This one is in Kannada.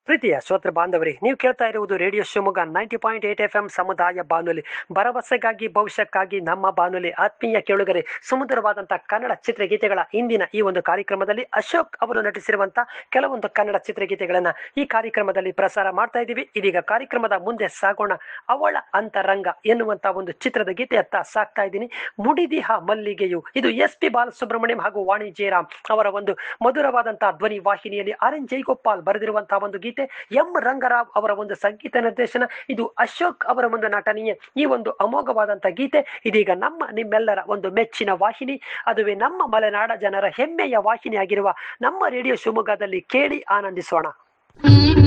ಪ್ರೀತಿಯ ಶ್ರೋತೃ ಬಾಂಧವರೇ ನೀವು ಕೇಳ್ತಾ ಇರುವುದು radio Shivamogga ninety point eight F M ಸಮುದಾಯ ಬಾನುಲಿ ಭರವಸೆಗಾಗಿ ಭವಿಷ್ಯಕ್ಕಾಗಿ ನಮ್ಮ ಬಾನುಲಿ ಆತ್ಮೀಯ ಕೇಳುಗರೆ ಸುಮಧುರವಾದಂತಹ ಕನ್ನಡ ಚಿತ್ರಗೀತೆಗಳ ಇಂದಿನ ಈ ಒಂದು ಕಾರ್ಯಕ್ರಮದಲ್ಲಿ ಅಶೋಕ್ ಅವರು ನಟಿಸಿರುವಂತಹ ಕೆಲವೊಂದು ಕನ್ನಡ ಚಿತ್ರಗೀತೆಗಳನ್ನ ಈ ಕಾರ್ಯಕ್ರಮದಲ್ಲಿ ಪ್ರಸಾರ ಮಾಡ್ತಾ ಇದ್ದೀವಿ ಇದೀಗ ಕಾರ್ಯಕ್ರಮದ ಮುಂದೆ ಸಾಗೋಣ ಅವಳ ಅಂತರಂಗ ಎನ್ನುವಂತ ಒಂದು ಚಿತ್ರದ ಗೀತೆಯತ್ತ ಸಾಕ್ತಾ ಇದ್ದೀನಿ ಮುಡಿದಿಹ ಮಲ್ಲಿಗೆಯು ಇದು ಎಸ್ ಪಿ ಬಾಲಸುಬ್ರಹ್ಮಣ್ಯಂ ಹಾಗೂ ವಾಣಿ ಜಯರಾಮ್ ಅವರ ಒಂದು ಮಧುರವಾದಂತಹ ಧ್ವನಿ ವಾಹಿನಿಯಲ್ಲಿ ಆರ್ ಎನ್ ಜೈಗೋಪಾಲ್ ಬರೆದಿರುವಂತಹ ಒಂದು ಗೀತೆ ಎಂ ರಂಗರಾವ್ ಅವರ ಒಂದು ಸಂಗೀತ ನಿರ್ದೇಶನ ಇದು ಅಶೋಕ್ ಅವರ ಒಂದು ನಟನೆಯ ಈ ಒಂದು ಅಮೋಘವಾದಂತಹ ಗೀತೆ ಇದೀಗ ನಮ್ಮ ನಿಮ್ಮೆಲ್ಲರ ಒಂದು ಮೆಚ್ಚಿನ ವಾಹಿನಿ ಅದುವೇ ನಮ್ಮ ಮಲೆನಾಡ ಜನರ ಹೆಮ್ಮೆಯ ವಾಹಿನಿಯಾಗಿರುವ ನಮ್ಮ ರೇಡಿಯೋ ಶಿವಮೊಗ್ಗದಲ್ಲಿ ಕೇಳಿ ಆನಂದಿಸೋಣ Mm-hmm.